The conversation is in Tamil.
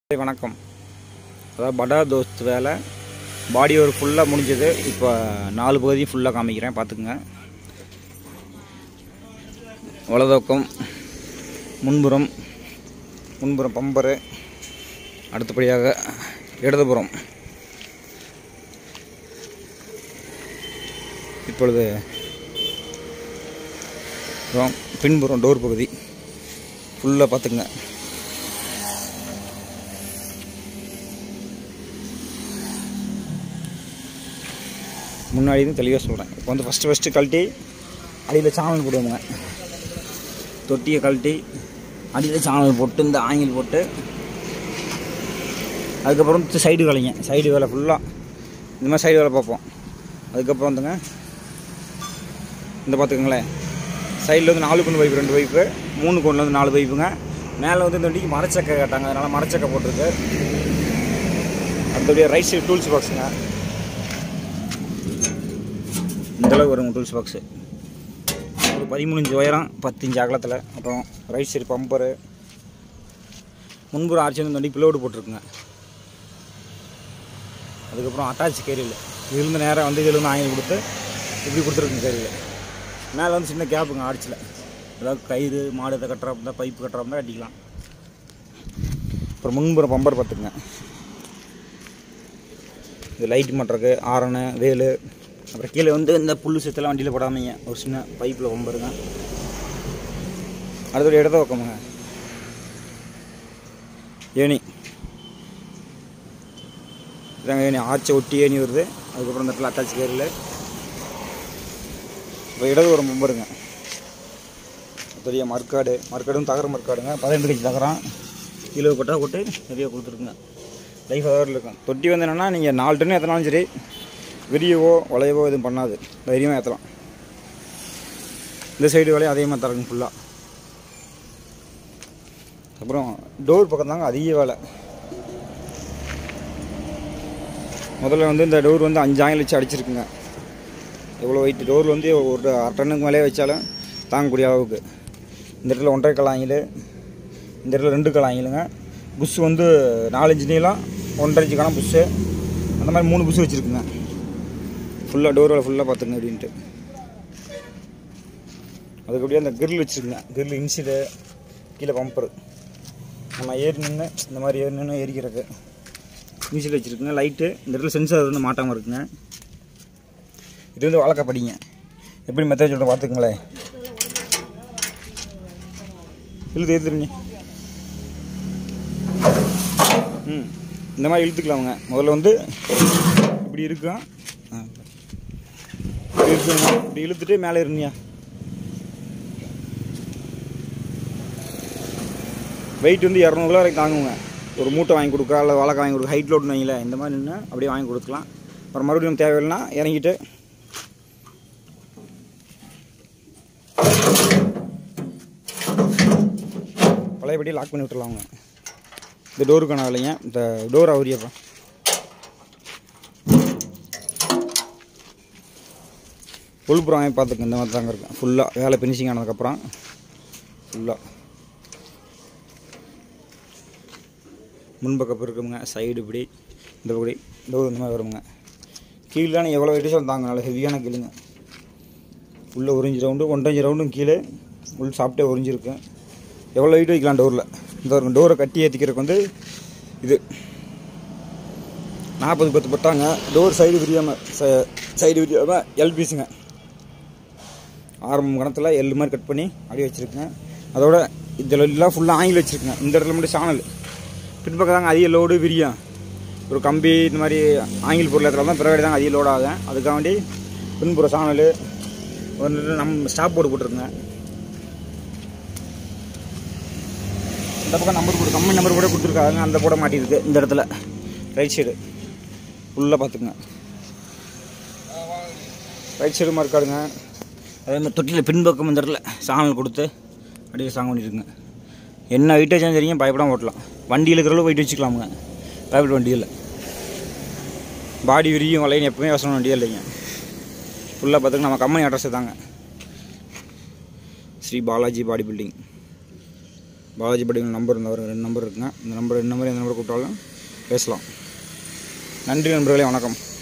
ஹாய், வணக்கம் அதாவது படா தோஸ்த் வேலை பாடி ஒரு ஃபுல்லாக முடிஞ்சது இப்போ நாலு பகுதி ஃபுல்லாக காமிக்கிறேன் பார்த்துக்குங்க வலதோக்கம் முன்புறம் முன்புறம் பம்பரு அடுத்தபடியாக இடதுபுறம் இப்பொழுது அப்புறம் பின்புறம் டோர் பகுதி ஃபுல்லாக பார்த்துக்குங்க முன்னாடி தான் தெளிவாக சொல்கிறேன் இப்போ வந்து ஃபஸ்ட்டு ஃபஸ்ட்டு கழட்டி அடியில் சாணல் போடுவோங்க தொட்டியை கழட்டி அடியில் சாணல் போட்டு இந்த ஆங்கில் போட்டு அதுக்கப்புறம் சைடு வேலைங்க சைடு வேலை ஃபுல்லாக இந்த மாதிரி சைடு வேலை பார்ப்போம் அதுக்கப்புறம் வந்துங்க இந்த பார்த்துக்கங்களேன் சைடில் வந்து நாலு கொண்டு பைப்பு ரெண்டு பைப்பு மூணு கொண்டு வந்து நாலு பைப்புங்க மேலே வந்து இந்த வண்டிக்கு மரச்சக்கை கேட்டாங்க அதனால் மரச்சக்கை போட்டிருக்கு அடுத்தபடியாக ரைட் சைடு டூல்ஸ் பாக்ஸுங்க இந்த அளவு வரும் டூல்ஸ் பாக்ஸு ஒரு பதிமூணு இன்ச்சு உயரம் பத்து இன்ச்சு அகலத்தில் அப்புறம் ரைட் சைடு பம்பரு முன்புற ஆர்ச்சி வந்து வண்டி பிலோடு போட்டிருக்குங்க அதுக்கப்புறம் அட்டாச் கேரியல் இதுலேருந்து நேராக வந்து இதுலேருந்து ஆயில் கொடுத்து இப்படி கொடுத்துருக்குங்க கேரியல் மேலே வந்து சின்ன கேப்புங்க ஆர்ச்சில் அதாவது கயிறு மாடு இதை கட்டுறா இருந்தால் பைப்பு கட்டுறா இருந்தால் கட்டிக்கலாம் அப்புறம் முன்புற பம்பர் பார்த்துக்குங்க இது லைட் மாட்டுறக்கு ஆரணு வேலு அப்புறம் கீழே வந்து இந்த புல்லு செத்தெல்லாம் வண்டியில் போடாமீங்க ஒரு சின்ன பைப்பில் பம்பருங்க அடுத்தது இடத்த வைக்கமுங்க ஏணி இதாங்க ஏணி ஆச்சை ஒட்டி ஏணி வருது அதுக்கப்புறம் இந்த இடத்துல அட்டாச் கேரில் இப்போ இடது ஒரு பம்பருங்க பெரிய மறுக்காடு மறுக்காடும் தகர மறுக்காடுங்க பதினெட்டு கட்சி தகரம் கீழே கொட்டா கொட்டு நிறைய கொடுத்துருக்குங்க லைஃப் அதாவது இருக்கும் தொட்டி வந்து என்னென்னா நீங்கள் நாலு டன் ஏற்றினாலும் சரி விரியவோ வளையவோ எதுவும் பண்ணாது தைரியமாக ஏற்றலாம் இந்த சைடு வேலையும் அதே மாதிரி தரங்க ஃபுல்லாக அப்புறம் டோர் பக்கம் தாங்க அதிக வேலை முதல்ல வந்து இந்த டோர் வந்து அஞ்சு ஆங்கில் வச்சு அடிச்சிருக்குங்க எவ்வளோ வெயிட் டோர் வந்து ஒரு அரை டன்னுக்கு மேலே வச்சாலும் தாங்கக்கூடிய அளவுக்கு இந்த இடத்துல ஒன்றரை கல் ஆங்கில் இந்த இடத்துல ரெண்டு கல் ஆங்கிலுங்க புஷ் வந்து நாலஞ்சு நீளம் ஒன்றரை இன்ச்சு கணம் புஷ்ஷு அந்த மாதிரி மூணு புஷ் வச்சுருக்குங்க ஃபுல்லாக டோரில் ஃபுல்லாக பார்த்துங்க அப்படின்ட்டு அதுக்கு அப்படியே அந்த கிரில் வச்சுருக்குங்க கிரில் இன்சிடு கீழே பம்பரு நம்ம ஏறி நின்று இந்த மாதிரி ஏறி நின்று எரிக்கிறதுக்கு இன்சில் வச்சுருக்குங்க லைட்டு இந்த இடத்துல சென்சார் வந்து மாட்டாமல் இருக்குங்க இது வந்து வழக்க படிங்க எப்படி மெத்தட் சொல்லிட்டு பார்த்துக்குங்களேன் இழுத்து ஏற்றுருங்க ம் இந்த மாதிரி இழுத்துக்கலாமுங்க முதல்ல வந்து இப்படி இருக்கும் ஆ. இப்படி இருக்குங்க இப்படி இழுத்துட்டு மேலே இருங்க வெயிட் வந்து இரநூறுவா வரைக்கும் தாங்குங்க ஒரு மூட்டை வாங்கி கொடுக்க இல்லை வழக்க வாங்கி கொடுக்க ஹைட் லோட்னு வைங்களேன் இந்த மாதிரி நின்று அப்படியே வாங்கி கொடுத்துக்கலாம் அப்புறம் மறுபடியும் தேவையில்லைன்னா இறங்கிட்டு பழையபடி லாக் பண்ணி விட்டுலாங்க இந்த டோருக்கான வேலைங்க இந்த டோர் அவரியப்பா உள்புறம் வாங்கி பார்த்துக்க இந்த மாதிரி தாங்க இருக்கும் ஃபுல்லாக வேலை ஃபினிஷிங் ஆனதுக்கப்புறம் ஃபுல்லாக முன்பக்கம் இருக்குங்க சைடு இப்படி இந்த படி டோர் இந்த மாதிரி வருங்க கீழே எவ்வளோ வெயிட்டேஜ் தாங்க நல்ல ஹெவியான கீழுங்க உள்ளே ஒரு இன்ச்சு ரவுண்டு ஒன்றரை இன்ச்சு ரவுண்டும் கீழே உள் சாப்பிட்டே உறிஞ்சிருக்கு எவ்வளோ வெயிட் வைக்கலாம் டோரில் இந்த ஒரு டோரை கட்டி ஏற்றிக்கிறதுக்கு வந்து இது நாற்பது பத்து பட்டாங்க டோர் சைடு விரியாமல் சைடு விரியாமல் எல்பிஸுங்க ஆரம்பம் கணத்தில் எல் மாதிரி கட் பண்ணி அப்படியே வச்சுருக்குங்க அதோட இதில் எல்லாம் ஃபுல்லாக ஆங்கில் வச்சுருக்குங்க இந்த இடத்துல மட்டும் சாணல் பின்பக்கம் தாங்க அதிக லோடு விரியும் ஒரு கம்பி இந்த மாதிரி ஆங்கில் பொருள் இடத்துல தான் பிறகு தாங்க அதிக லோட் ஆகும் அதுக்காக வேண்டி பின்புற சாணல் ஒரு நம்ம ஸ்டாப் போர்டு போட்டிருக்குங்க இந்த பக்கம் நம்பர் போர்டு கம்பெனி நம்பர் கூட கொடுத்துருக்காங்க அந்த போட மாட்டிருக்கு இந்த இடத்துல ரைட் சைடு ஃபுல்லாக பார்த்துக்குங்க ரைட் சைடு மறுக்காடுங்க அதே மாதிரி தொட்டியில் பின்பக்கம் இந்த இடத்துல சாணல் கொடுத்து அப்படியே சாங் பண்ணிட்டுருங்க என்ன வெயிட் வச்சாலும் சரிங்க பயப்படாமல் ஓட்டலாம் வண்டியில் இருக்கிறளவு வெயிட் வச்சுக்கலாமுங்க ப்ரைவேட் வண்டியில் பாடி விரியும் வலையும் எப்பவுமே வசனம் வண்டியே இல்லைங்க ஃபுல்லாக பார்த்துங்க நம்ம கம்பெனி அட்ரஸ் தாங்க ஸ்ரீ பாலாஜி பாடி பில்டிங் பாலாஜி படிகள் நம்பர் இந்த ஒரு ரெண்டு நம்பர் இருக்குங்க இந்த நம்பர் ரெண்டு நம்பர் எந்த நம்பர் கூப்பிட்டாலும் பேசலாம் நன்றி நண்பர்களே வணக்கம்